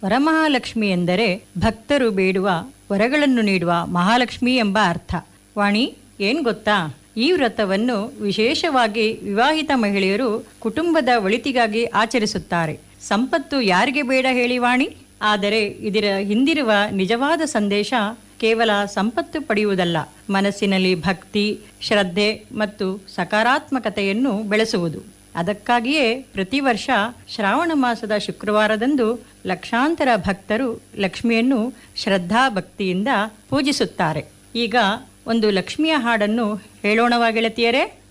ವರಮಹಾಲಕ್ಷ್ಮಿ ಎಂದರೆ ಭಕ್ತರು ಬೇಡುವ ವರಗಳನ್ನು ನೀಡುವ ಮಹಾಲಕ್ಷ್ಮಿ ಎಂಬ ಅರ್ಥ ವಾಣಿ ಏನ್ ಗೊತ್ತಾ ಈ ವ್ರತವನ್ನು ವಿಶೇಷವಾಗಿ ವಿವಾಹಿತ ಮಹಿಳೆಯರು ಕುಟುಂಬದ ಒಳಿತಿಗಾಗಿ ಆಚರಿಸುತ್ತಾರೆ ಸಂಪತ್ತು ಯಾರಿಗೆ ಬೇಡ ಹೇಳಿ ವಾಣಿ ಆದರೆ ಇದರ ಹಿಂದಿರುವ ನಿಜವಾದ ಸಂದೇಶ ಕೇವಲ ಸಂಪತ್ತು ಪಡೆಯುವುದಲ್ಲ ಮನಸ್ಸಿನಲ್ಲಿ ಭಕ್ತಿ ಶ್ರದ್ಧೆ ಮತ್ತು ಸಕಾರಾತ್ಮಕತೆಯನ್ನು ಬೆಳೆಸುವುದು ಅದಕ್ಕಾಗಿಯೇ ಪ್ರತಿ ವರ್ಷ ಶ್ರಾವಣ ಮಾಸದ ಶುಕ್ರವಾರದಂದು ಲಕ್ಷಾಂತರ ಭಕ್ತರು ಲಕ್ಷ್ಮಿಯನ್ನು ಶ್ರದ್ಧಾ ಭಕ್ತಿಯಿಂದ ಪೂಜಿಸುತ್ತಾರೆ ಈಗ ಒಂದು ಲಕ್ಷ್ಮಿಯ ಹಾಡನ್ನು ಹೇಳೋಣವಾ ಗೆಳತಿಯರೇ